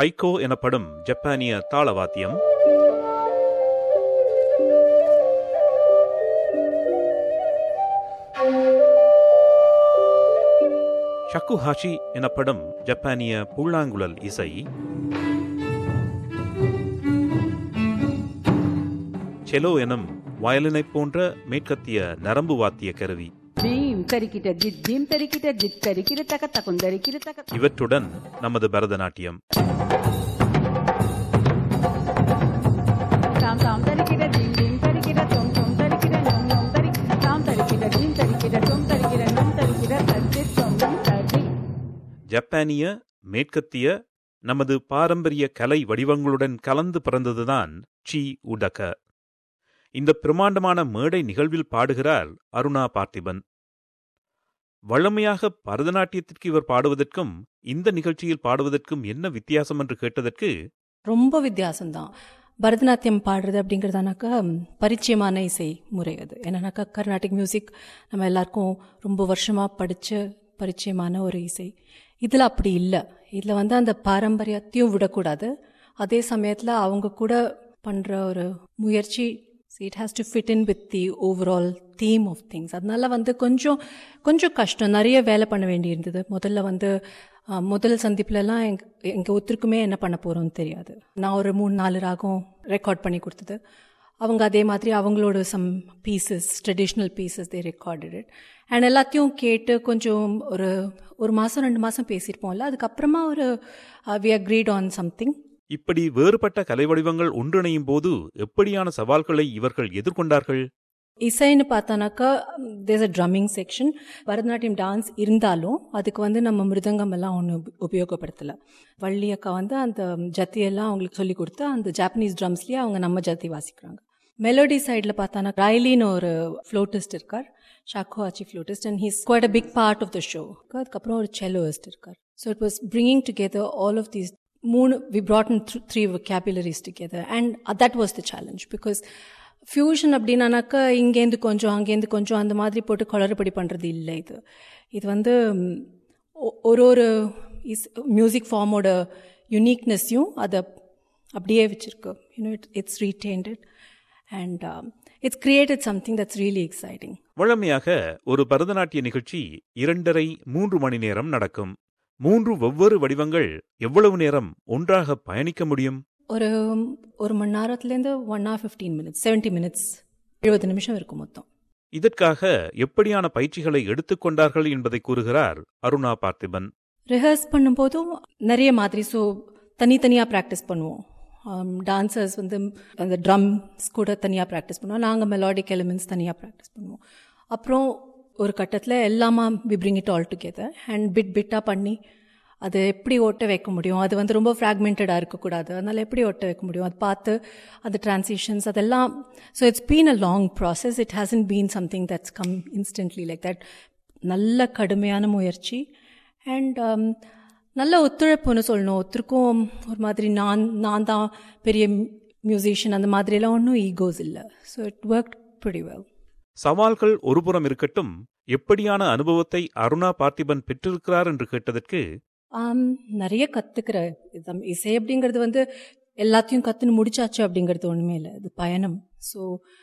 டைக்கோ எனப்படும் ஜப்பானிய தாளவாத்தியம் ஷக்குஹாஷி எனப்படும் ஜப்பானிய புல்லாங்குழல் இசை செலோ எனும் வயலினைப் போன்ற மேற்கத்திய நரம்பு வாத்திய கருவி Dim tarikita dit dim tarikita dit tarikita taka takun tarikita taka இவற்றுடன் நமது Bharatanatyam tam tam tarikita dim dim tarikita tom tom tarikita nom nom tarikita tam tarikita dim tarikita tom tarikita nom tarikita tarikita tom nom tarikita ஜப்பானிய மேற்கத்திய நமது பாரம்பரிய கலை வடிவங்களுடன் கலந்து பிறந்ததுதான் C உடக இந்த பிரமாண்டமான மேடை நிகழ்வில் பாடுகிறார் அருணா பார்த்திபன் வழமையாக பரதநாட்டியத்திற்கு இவர் பாடுவதற்கும் இந்த நிகழ்ச்சியில் பாடுவதற்கும் என்ன வித்தியாசம் என்று கேட்டதற்கு ரொம்ப வித்தியாசம்தான் பரதநாட்டியம் பாடுறது அப்படிங்கிறதானாக்கா ம், பரிச்சயமான இசை முறை அது என்னன்னாக்கா கர்நாடிக் மியூசிக் நம்ம எல்லாருக்கும் ரொம்ப வருஷமாக படித்த பரிச்சயமான ஒரு இசை இதில் அப்படி இல்லை இதில் வந்து அந்த பாரம்பரியத்தையும் விடக்கூடாது அதே சமயத்தில் அவங்க கூட பண்ணுற ஒரு முயற்சி it has to fit in with the overall theme of things அதனால வந்து கொஞ்சம் கொஞ்சம் கஷ்டம் நிறைய வேலை பண்ண வேண்டியிருந்தது முதல்ல வந்து அஹ், முதல் சந்திப்புலலாம் எங்க எங்கள் ஒருத்தருக்குமே என்ன பண்ண போகிறோம்னு தெரியாது நான் ஒரு மூணு நாலு ராகம் ரெக்கார்ட் பண்ணி கொடுத்தது அவங்க அதே மாதிரி அவங்களோட some pieces traditional pieces they recorded it and எல்லாத்தையும் கேட்டு கொஞ்சம் ஒரு ஒரு மாதம் ரெண்டு மாதம் பேசியிருப்போம்ல அதுக்கப்புறமா ஒரு வி அக்ரீட் ஆன் சம்திங் இப்படி வேறுபட்ட கலை வடிவங்கள் ஒன்றிணையும் போது எப்படியான சவால்களை இவர்கள் எதிர்கொண்டார்கள் இசைன்னு பார்த்தானாக்கா there's a drumming section Bharatanatyam dance இருந்தாலும் அதுக்கு வந்து நம்ம மிருதங்கம் எல்லாம் ஒன்று உபயோகப்படுத்தலை வள்ளி அக்கா வந்து அந்த ஜத்தியெல்லாம் அவங்களுக்கு சொல்லி கொடுத்து அந்த ஜாப்பனீஸ் ட்ரம்ஸ்லேயே அவங்க நம்ம ஜத்தி வாசிக்கிறாங்க மெலோடி சைடில் பார்த்தானா ரைலின்னு ஒரு ஃப்ளோட்டிஸ்ட் இருக்கார் shakuhachi flautist and he's quite a big part of the show அதுக்கப்புறம் ஒரு செலோயிஸ்ட் இருக்கார் so it was bringing together all of these மூணு we brought in th- three vocabularies together and uh, that was the challenge because fusion அப்படின்னானாக்கா இங்கேருந்து கொஞ்சம் அங்கேருந்து கொஞ்சம் அந்த மாதிரி போட்டு குளறுபடி பண்ணுறது இல்லை இது இது வந்து ம், ஒ- ஒரு ஒரு இஸ் மியூசிக் ஃபார்மோட யுனிக்னஸையும் அதை அப்படியே வச்சுருக்கு you know it it's retained and it's created something that's really exciting வழமையாக ஒரு பரதநாட்டிய நிகழ்ச்சி இரண்டரை மூன்று மணி நேரம் நடக்கும் மூன்று வெவ்வேறு வடிவங்கள் எவ்வளவு நேரம் ஒன்றாக பயணிக்க முடியும் ஒரு ஒரு மணி நேரத்துலேருந்து one hour fifteen minutes seventy minutes எழுபது நிமிஷம் இருக்கும் மொத்தம் இதற்காக எப்படியான பயிற்சிகளை எடுத்துக்கொண்டார்கள் என்பதை கூறுகிறார் அருணா பார்த்திபன் ரிஹர்ஸ் பண்ணும்போதும் நிறைய மாதிரி ஸோ தனித்தனியாக ப்ராக்டிஸ் பண்ணுவோம் டான்சர்ஸ் வந்து அந்த ட்ரம்ஸ் கூட தனியாக ப்ராக்டிஸ் பண்ணுவோம் நாங்கள் மெலாடிக் எலிமெண்ட்ஸ் தனியாக ப்ராக்டிஸ் பண்ணுவோம் அப்புறம் ஒரு கட்டத்தில் எல்லாமா we bring it all together and bit பிட்டாக பண்ணி அது எப்படி ஓட்ட வைக்க முடியும் அது வந்து ரொம்ப ஃப்ராக்மெண்டடாக இருக்கக்கூடாது அதனால் எப்படி ஓட்ட வைக்க முடியும் அது பார்த்து அந்த டிரான்சிஷன்ஸ் அதெல்லாம் so it's been a long process it hasn't been something that's come instantly like that நல்ல கடுமையான முயற்சி அண்ட் நல்ல ஒத்துழைப்புன்னு சொல்லணும் ஒருத்தருக்கும் ஒரு மாதிரி நான் நான் தான் பெரிய மியூசிஷியன் அந்த மாதிரிலாம் ஒன்றும் ஈகோஸ் இல்லை so it work pretty well சவால்கள் ஒருபுறம் இருக்கட்டும் எப்படியான அனுபவத்தை அருணா பார்த்திபன் பெற்றிருக்கிறார் என்று கேட்டதற்கு ஆம், நிறைய கற்றுக்கிற இசை அப்படிங்கிறது வந்து எல்லாத்தையும் கற்றுன்னு முடிச்சாச்சு அப்படிங்கிறது ஒன்றுமே இல்லை இது பயணம் ஸோ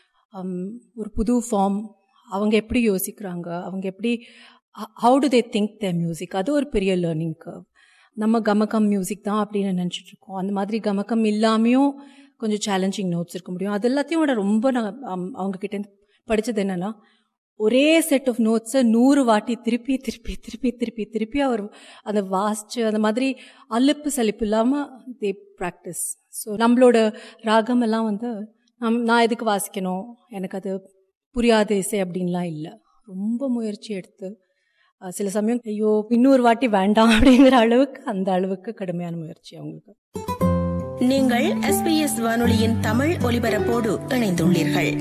ஒரு புது ஃபார்ம் அவங்க எப்படி யோசிக்கிறாங்க அவங்க எப்படி how to they think the music அது ஒரு பெரிய லேர்னிங் கர்வ் நம்ம கமகம் மியூசிக் தான் அப்படின்னு நினச்சிட்டு இருக்கோம் அந்த மாதிரி கமகம் இல்லாமையும் கொஞ்சம் சேலஞ்சிங் நோட்ஸ் இருக்க முடியும் அது எல்லாத்தையும் விட ரொம்ப நான் அம், அவங்க கிட்டேருந்து படித்தது என்னன்னா ஒரே செட் ஆஃப் நோட்ஸை நூறு வாட்டி திருப்பி திருப்பி திருப்பி திருப்பி திருப்பி அவர் அதை வாசிச்சு அந்த மாதிரி அலுப்பு சலிப்பு இல்லாமல் தே ப்ராக்டிஸ் ஸோ நம்மளோட ராகம் எல்லாம் வந்து நம் நான் எதுக்கு வாசிக்கணும் எனக்கு அது புரியாத இசை அப்படின்லாம் இல்லை ரொம்ப முயற்சி எடுத்து அஹ், சில சமயம் ஐயோ இன்னொரு வாட்டி வேண்டாம் அப்படிங்கிற அளவுக்கு அந்த அளவுக்கு கடுமையான முயற்சி அவங்களுக்கு நீங்கள் எஸ்பிஎஸ் வானொலியின் தமிழ் ஒலிபரப்போடு இணைந்துள்ளீர்கள்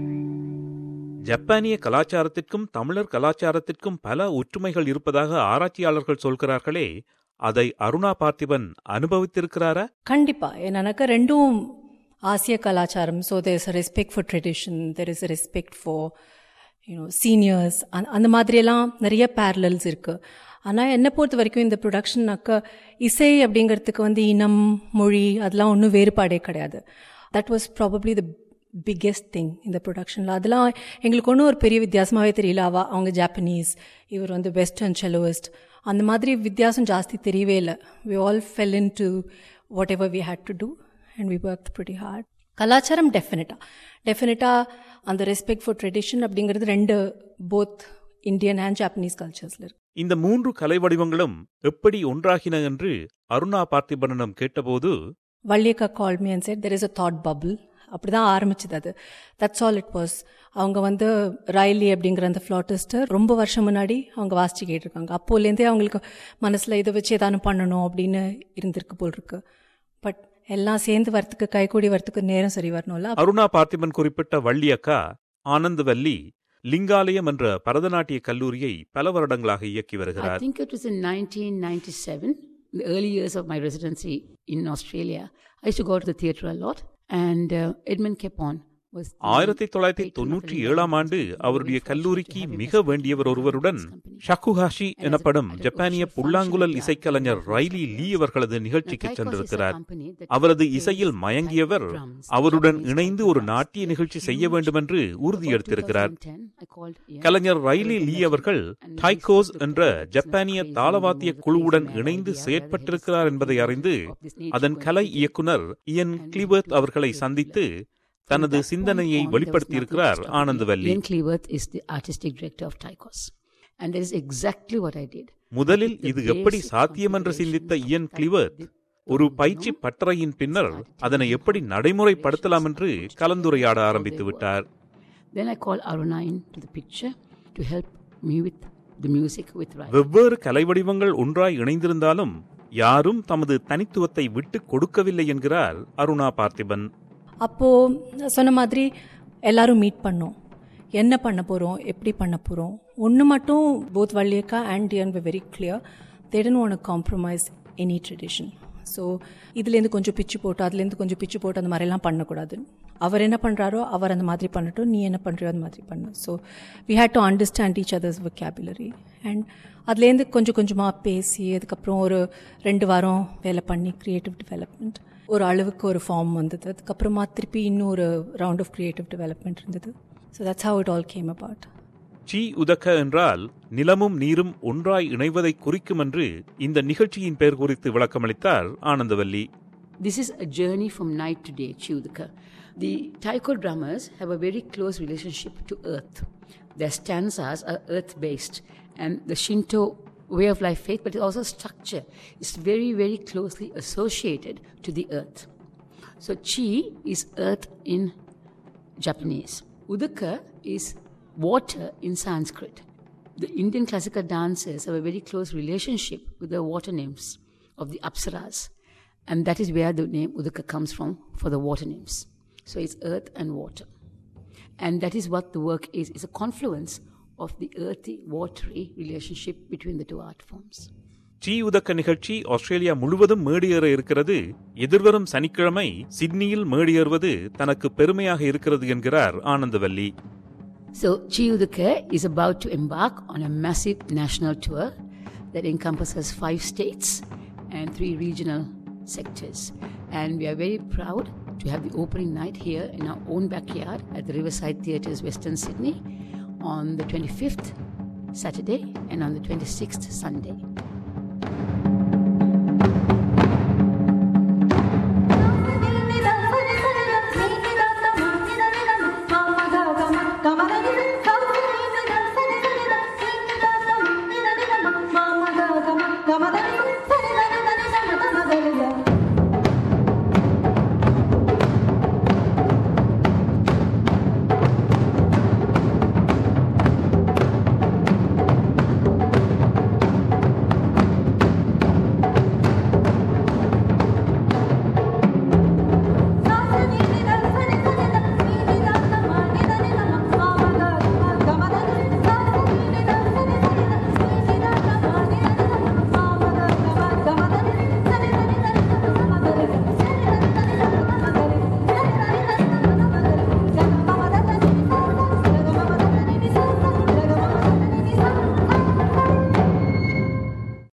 ஜப்பானிய கலாச்சாரத்திற்கும் தமிழர் கலாச்சாரத்திற்கும் பல ஒற்றுமைகள் இருப்பதாக ஆராய்ச்சியாளர்கள் சொல்கிறார்களே அதை அருணா பார்த்திபன் அனுபவித்திருக்கிறாரா கண்டிப்பா என்னன்னாக்கா ரெண்டும் ஆசிய கலாச்சாரம் so there is respect for tradition there is respect for you know seniors அந்த மாதிரியெல்லாம் நிறைய பேரலல்ஸ் இருக்கு ஆனால் என்னை பொறுத்த வரைக்கும் இந்த ப்ரொடக்ஷன்னாக்க இசை அப்படிங்கிறதுக்கு வந்து இனம் மொழி அதெல்லாம் ஒன்றும் வேறுபாடே கிடையாது that was probably the biggest thing இந்த ப்ரொடக்ஷனில் அதெல்லாம் எங்களுக்கு ஒன்றும் ஒரு பெரிய வித்தியாசமாகவே தெரியல அவ அவங்க ஜாப்பனீஸ் இவர் வந்து வெஸ்டர்ன் செலோவிஸ்ட் அந்த மாதிரி வித்தியாசம் ஜாஸ்தி தெரியவே இல்லை we all fell into whatever we had to do and we work pretty hard கலாச்சாரம் டெஃபினட்டாக டெஃபினட்டாக அந்த ரெஸ்பெக்ட் ஃபார் ட்ரெடிஷன் அப்படிங்கிறது ரெண்டு போத் இந்தியன் அண்ட் ஜாப்பனீஸ் கல்ச்சர்ஸில் இருக்கு இந்த மூன்று கலை வடிவங்களும் எப்படி ஒன்றாகின என்று அருணா பார்த்திபனிடம் கேட்டபோது வள்ளியக்கா call me and said there is a thought bubble அப்படி தான் ஆரம்பிச்சது அது தட்ஸ் ஆல் இட் வாஸ் அவங்க வந்து ராயலி அப்படிங்கிற அந்த ஃப்ளாட்டிஸ்டர் ரொம்ப வருஷம் முன்னாடி அவங்க வாசிச்சு கேட்டிருக்காங்க அப்போலேருந்தே அவங்களுக்கு மனசில் இதை வச்சு ஏதானு பண்ணணும் அப்படின்னு இருந்திருக்கு போல் இருக்கு பட் எல்லாம் சேர்ந்து வரத்துக்கு கைகூடி வரத்துக்கு நேரம் சரி வரணும்ல அருணா பார்த்திபன் குறிப்பிட்ட வள்ளி அக்கா ஆனந்தவல்லி லிங்காலயம் என்ற பரதநாட்டிய கல்லூரியை பல வருடங்களாக இயக்கி I வருகிறார் think it was in 1997, in the early years of my residency in Australia. I used to go to the theatre a lot, and uh, Edmund Kepon was. the ஆயிரத்தி தொள்ளாயிரத்தி patron of தொன்னூற்றி Lingam ஏழாம் ஆண்டு Institute. We were அவருடைய very fortunate கல்லூரிக்கு to have him மிக as a வேண்டியவர் patron of ஒருவருடன் his company. Shakuhachi And as a- எனப்படும் at a ஜப்பானிய official புல்லாங்குழல் function இசைக்கலைஞர் at the ரைலி லீ அவர்களது நிகழ்ச்சிக்கு Now, Taikos is a சென்றிருக்கிறார் company that அவரது plays இசையில் மயங்கியவர் Taiko drums, அவருடன் Japanese இணைந்து Taiko ஒரு drums. நாட்டிய நிகழ்ச்சி Huge. செய்ய வேண்டுமென்று உறுதியெடுத்திருக்கிறார் About 2010, I called Ian. கலைஞர் I Riley was Lee mentioned, அவர்கள் and we TaikOz spoke to என்ற the business ஜப்பானிய crazy தாளவாத்திய move, the குழுவுடன் crazy mad இணைந்து idea செயற்பட்டிருக்கிறார் where என்பதை he அறிந்து of this nature அதன் going கலை to இயக்குனர் இயன் and கிளிவர்த் to அவர்களை the சந்தித்து From தனது that point சிந்தனையை on, there was வெளிப்படுத்தியிருக்கிறார் nothing to stop me. Anandavalli Ian Cleworth is the artistic director of Taikos. And that is exactly what I did. முதலில் The இது எப்படி basic சாத்தியம் என்று சிந்தித்த configuration இயன் of கிளிவர்த் Taiko ஒரு did- பயிற்சி no, பட்டறையின் பின்னர் started அதனை taking எப்படி how நடைமுறைப்படுத்தலாம் என்று configurations கலந்துரையாட how they ஆரம்பித்து work. விட்டார் Then I called Aruna in to the picture to help me with the music with Rai. வெவ்வேறு கலை வடிவங்கள் ஒன்றாய் இணைந்திருந்தாலும் யாரும் தமது தனித்துவத்தை விட்டுக் கொடுக்கவில்லை என்கிறார் அருணா பார்த்திபன் அப்போது சொன்ன மாதிரி எல்லாரும் மீட் பண்ணோம் என்ன பண்ண போகிறோம் எப்படி பண்ண போகிறோம் ஒன்று மட்டும் போத் வள்ளியக்கா and Ian very clear they don't want compromise any tradition so இதுலேருந்து கொஞ்சம் பிச்சு போட்டு அதுலேருந்து கொஞ்சம் பிச்சு போட்டு அந்த மாதிரிலாம் பண்ணக்கூடாது அவர் என்ன பண்ணுறாரோ அவர் அந்த மாதிரி பண்ணட்டும் நீ என்ன பண்ணுறியோ அந்த மாதிரி பண்ணு so we had to understand each others vocabulary and அதுலேருந்து கொஞ்சம் கொஞ்சமாக பேசி அதுக்கப்புறம் ஒரு ரெண்டு வாரம் வேலை பண்ணி க்ரியேட்டிவ் டெவலப்மெண்ட் ஒரு அளவுக்கு ஒரு ஃபார்ம் வந்தது அதுக்கப்புறமா திருப்பி இன்னும் ஒரு ரவுண்ட் ஆஃப் க்ரியேட்டிவ் டெவலப்மெண்ட் இருந்தது so that's how it all came about சி உதக்க என்றால் நிலமும் நீரும் ஒன்றாய் இணைவதை குறிக்கும் என்று இந்த நிகழ்ச்சியின் பெயர் குறித்து விளக்கமளித்தார் Anandavalli This is a journey from night to day, Chiudaka. The taiko drummers have a very close relationship to earth. Their stanzas are earth based, and the Shinto way of life faith, but also structure, is very, very closely associated to the earth. So, Chi is earth in Japanese, Udaka is water in Sanskrit. The Indian classical dancers have a very close relationship with the water nymphs of the Apsaras. And that is where the name Udaka comes from for the water nymphs. So it's earth and water. And that is what the work is. It's a confluence of the earthy, watery relationship between the two art forms. சி உதக்க நிகழ்ச்சி Australia முழுவதும் மேடியேற இருக்கிறது எதிர்வரும் சனிக்கிழமை சிட்னியில் மேடியேறுவது தனக்கு பெருமையாக இருக்கிறது என்கிறார் Anandavalli So Chiyudaka is about to embark on a massive national tour that encompasses five states and three regional sectors. And we are very proud to have the opening night here in our own backyard at the Riverside Theatres, Western Sydney, on the 25th Saturday and on the 26th Sunday. Mama,